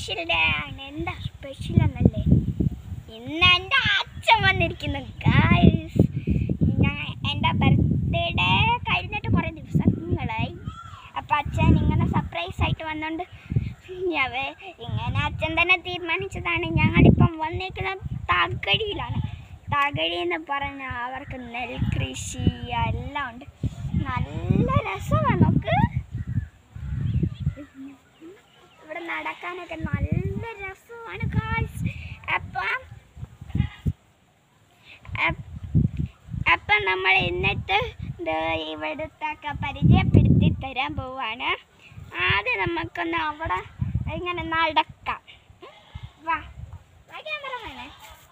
Special day ആണ് എന്താ special എന്നല്ലേ ഇന്ന് എൻ്റെ അച്ഛൻ വന്നിരിക്കുന്നു ഗായ്സ് ഞാൻ എൻ്റെ ബർത്ത്ഡേ കഴിഞ്ഞിട്ട് കുറേ ദിവസങ്ങളായി അപ്പം അച്ഛൻ ഇങ്ങനെ സർപ്രൈസ് ആയിട്ട് വന്നോണ്ട് ഞാൻ വേ- ഇങ്ങനെ അച്ഛൻ തന്നെ തീരുമാനിച്ചതാണ് ഞങ്ങളിപ്പം വന്നേക്കുന്നത് തകഴിയിലാണ് തകഴി എന്ന് പറഞ്ഞാൽ അവർക്ക് നെൽകൃഷി എല്ലാം ഉണ്ട് നല്ല രസമാണ് നോക്ക് ഇവിടെ നടക്കാനൊക്കെ നല്ല രസമാണ് കാഴ്ച അപ്പം അപ്പ്- അപ്പം നമ്മൾ ഇന്നത്തെ ഇത് ഇവിടുത്തെ പരിചയപ്പെടുത്തി തരാൻ പോവാണ് ആദ്യം നമുക്കൊന്ന് അവിടെ ഇങ്ങനെ നടക്കാം വാ വാ ക്യാമറമാനെ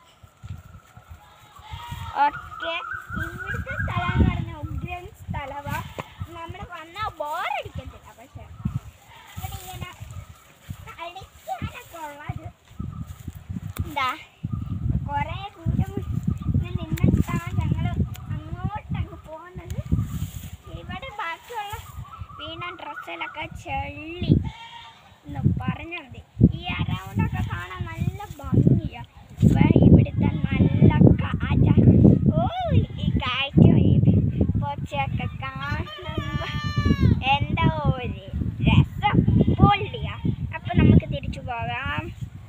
ഓക്കെ ഇവിടുത്തെ സ്ഥലം എന്ന് പറഞ്ഞാൽ ഉഗ്രൻ സ്ഥലമാ നമ്മൾ വന്നാൽ ബോറടിക്കത്തില്ല പക്ഷെ ഇവിടെ ഇങ്ങനെ കളിക്കാനൊക്കെ ഉള്ളത് എന്താ കുറേ ദൂരം ഇങ്ങനെ നിന്നിട്ടാണ് ഞങ്ങൾ അങ്ങോട്ടങ്ങ് പോകുന്നത് ഇവിടെ ബാക്കിയുള്ള വീണ ഡ്രസ്സിലൊക്കെ ചെള്ളി എന്ന് പറഞ്ഞാൽ മതി ഈ അറൗണ്ടൊക്കെ കാണാൻ നല്ല ഭംഗിയാണ് ഇവിടെ ഇവിടുത്തെ നല്ല കാറ്റ ഓ ഈ കാറ്റും ഈ പൊച്ചയൊക്കെ കാണുമ്പോൾ എന്താ ഒരു രസം പൊള്ളിയാ അപ്പം നമുക്ക് തിരിച്ചു പോകാം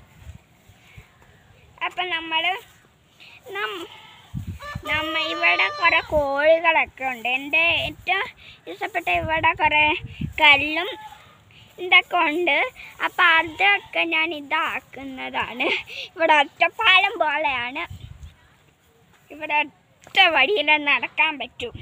അപ്പം നമ്മൾ നമ്മ ഇവിടെ കുറേ കോഴികളൊക്കെ ഉണ്ട് എൻ്റെ ഏറ്റവും ഇഷ്ടപ്പെട്ട ഇവിടെ കുറേ കല്ലും ഇതൊക്കെ ഉണ്ട് അപ്പം അതൊക്കെ ഞാൻ ഇതാക്കുന്നതാണ് ഇവിടെ ഒറ്റപ്പാലം പോലെയാണ് ഇവിടെ ഒറ്റ വഴിയിൽ നടക്കാൻ പറ്റും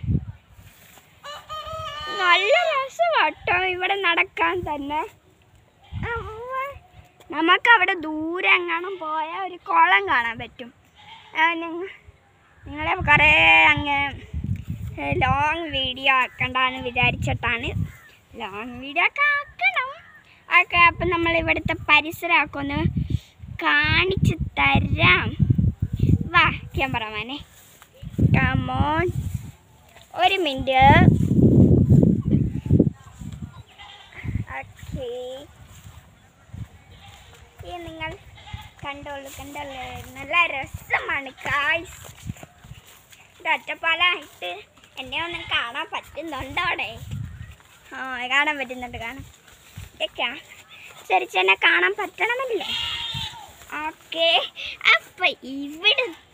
നല്ല രസമാട്ടോ ഇവിടെ നടക്കാൻ തന്നെ അവ്വ. നമുക്ക് അവിടെ ദൂരെ എങ്ങാനും പോയാൽ ഒരു കുളം കാണാൻ പറ്റും ആ, നിങ്ങ- നിങ്ങളെ കുറേ അങ്ങ് ലോങ് വീഡിയോ ആക്കണ്ടെന്ന് വിചാരിച്ചിട്ടാണ് ലോങ് വീഡിയോ ഒക്കെ ആക്കണം ഒക്കെ അപ്പം നമ്മൾ ഇവിടുത്തെ പരിസരമൊക്കെ ഒന്ന് കാണിച്ചു തരാം വാ ക്യാമറമാനെ കമോൺ ഒരു മിനിറ്റ് ഓക്കേ ഈ നിങ്ങൾ കണ്ടോളൂ കണ്ടോളൂ നല്ല രസമാണ് കായ്സ് ഇത് ഒറ്റപ്പാലായിട്ട് എന്നെ ഒന്നും കാണാൻ പറ്റുന്നുണ്ടോ അവിടെ ആ കാണാൻ പറ്റുന്നുണ്ട് കാണാൻ ഇതൊക്കെയാ ചെറിച്ചെന്നെ കാണാൻ പറ്റണമല്ലോ ഓക്കെ അപ്പം ഇവിടെ